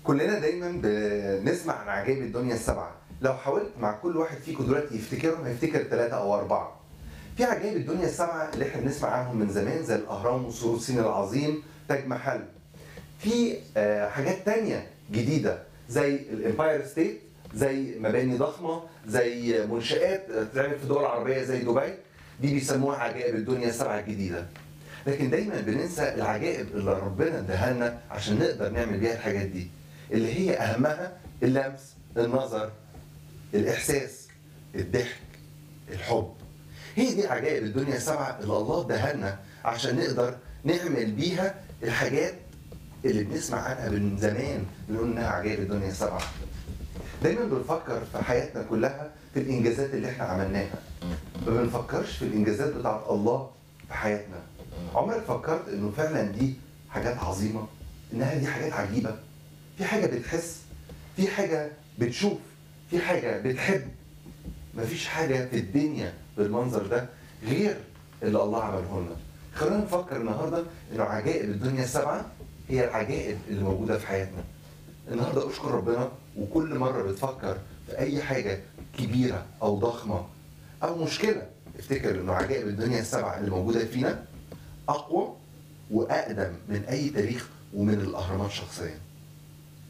كلنا دايما بنسمع عن عجائب الدنيا السبعة لو حاولت مع كل واحد فيكم دلوقتي يفتكرهم هيفتكر ثلاثة أو أربعة في عجائب الدنيا السبعة اللي احنا بنسمع عنهم من زمان زي الأهرام وسور الصين العظيم تاج محل في آه، حاجات تانية جديدة زي الامباير ستيت زي مباني ضخمة زي منشآت بتتعمل في دول عربية زي دبي دي بيسموها عجائب الدنيا السبعة الجديدة لكن دايما بننسى العجائب اللي ربنا اداها لنا عشان نقدر نعمل بيها الحاجات دي اللي هي اهمها اللمس النظر الاحساس الضحك الحب هي دي عجائب الدنيا السبعه اللي الله اداها لنا عشان نقدر نعمل بيها الحاجات اللي بنسمع عنها من زمان بنقول انها عجائب الدنيا السبعه دايما بنفكر في حياتنا كلها في الانجازات اللي احنا عملناها ما بنفكرش في الانجازات بتاعت الله في حياتنا عمرك فكرت انه فعلا دي حاجات عظيمه انها دي حاجات عجيبه في حاجه بتحس في حاجه بتشوف في حاجه بتحب مفيش حاجه في الدنيا بالمنظر ده غير اللي الله عمله لنا خلينا نفكر النهارده انه عجائب الدنيا السبعه هي العجائب اللي موجوده في حياتنا النهارده اشكر ربنا وكل مره بتفكر في اي حاجه كبيره او ضخمه او مشكله افتكر انه عجائب الدنيا السبعه اللي موجوده فينا اقوى واقدم من اي تاريخ ومن الاهرامات شخصيا